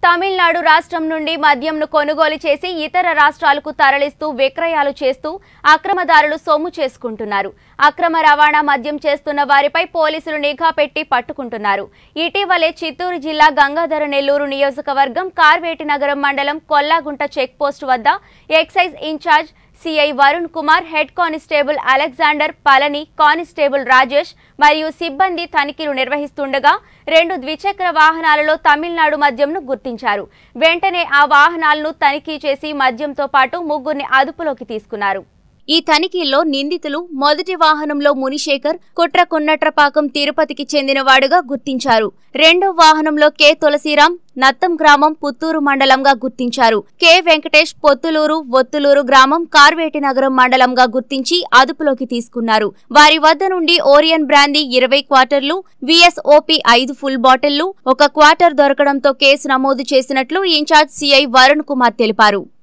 తమిళనాడు రాష్ట్రం నుండి మద్యంను కొనుగోలు చేసి ఇతర రాష్ట్రాలకు తరలిస్తూ విక్రయాలు చేస్తూ అక్రమదారులు సొమ్ము చేసుకుంటున్నారు అక్రమ రవాణా మద్యం చేస్తున్న వారిపై పోలీసులు నిఘా పెట్టి పట్టుకుంటున్నారు ఇటీవలే చిత్తూరు జిల్లా గంగాధర నెల్లూరు నియోజకవర్గం కార్వేటి నగరం మండలం కొల్లాగుంట చెక్ పోస్ట్ వద్ద excise in charge CI Varun Kumar head constable Alexander Palani constable Rajesh మరియు సిబ్బంది తనిఖీలు నిర్వహిస్తుండగా రెండు ద్విచక్ర వాహనాలలో తమిళనాడు మద్యంను గుర్తించారు వెంటనే ఆ వాహనాలను తనిఖీ చేసి మద్యంతో పాటు ముగ్గురిని అదుపులోకి తీసుకున్నారు ఈ తనిఖీల్లో నిందితులు మొదటి వాహనంలో మునిశేఖర్ కుట్ర కొన్నట్రపాకం తిరుపతికి చెందినవాడుగా గుర్తించారు రెండో వాహనంలో కె తులసిరాం నత్తం గ్రామం పుత్తూరు మండలంగా గుర్తించారు కె వెంకటేష్ పొత్తులూరు ఒత్తులూరు గ్రామం కార్వేటి నగరం మండలంగా గుర్తించి అదుపులోకి తీసుకున్నారు వారి వద్ద నుండి ఓరియన్ బ్రాందీ ఇరవై క్వార్టర్లు విఎస్ఓపి ఐదు ఫుల్ బాటిళ్లు ఒక క్వార్టర్ దొరకడంతో కేసు నమోదు చేసినట్లు ఇన్ఛార్జ్ సిఐ వరుణ్ కుమార్ తెలిపారు